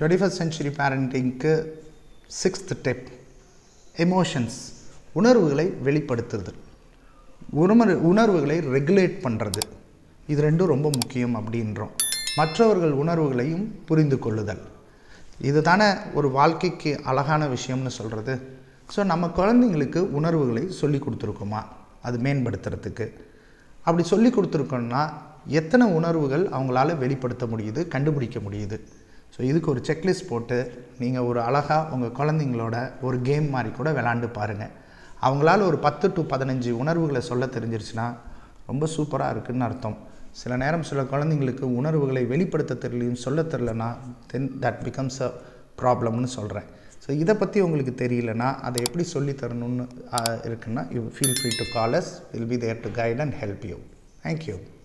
twenty first century பேரண்டிங்க்கு sixth டெப் emotions உணர்வுகளை வெளிப்படுத்துறது உணர்வு உணர்வுகளை ரெகுலேட் பண்ணுறது இது ரெண்டும் ரொம்ப முக்கியம் அப்படின்றோம் மற்றவர்கள் உணர்வுகளையும் புரிந்து கொள்ளுதல் இது தானே ஒரு வாழ்க்கைக்கு அழகான விஷயம்னு சொல்கிறது ஸோ நம்ம குழந்தைங்களுக்கு உணர்வுகளை சொல்லி கொடுத்துருக்கோமா அது மேம்படுத்துறதுக்கு அப்படி சொல்லி கொடுத்துருக்கோம்னா எத்தனை உணர்வுகள் அவங்களால வெளிப்படுத்த முடியுது கண்டுபிடிக்க முடியுது ஸோ இதுக்கு ஒரு செக்லிஸ்ட் போட்டு நீங்கள் ஒரு அழகாக உங்கள் குழந்தைங்களோட ஒரு கேம் மாதிரி கூட விளாண்டு பாருங்கள் அவங்களால ஒரு பத்து டு பதினஞ்சு உணர்வுகளை சொல்ல தெரிஞ்சிருச்சுன்னா ரொம்ப சூப்பராக இருக்குன்னு அர்த்தம் சில நேரம் சில குழந்தைங்களுக்கு உணர்வுகளை வெளிப்படுத்த தெரியலையும் சொல்ல தெரிலனா தென் தட் பிகம்ஸ் அ ப்ராப்ளம்னு சொல்கிறேன் ஸோ இதை பற்றி உங்களுக்கு தெரியலனா அதை எப்படி சொல்லி தரணும்னு ஆஹ், இருக்குன்னா you feel free to call us will be there to guide and help you thank you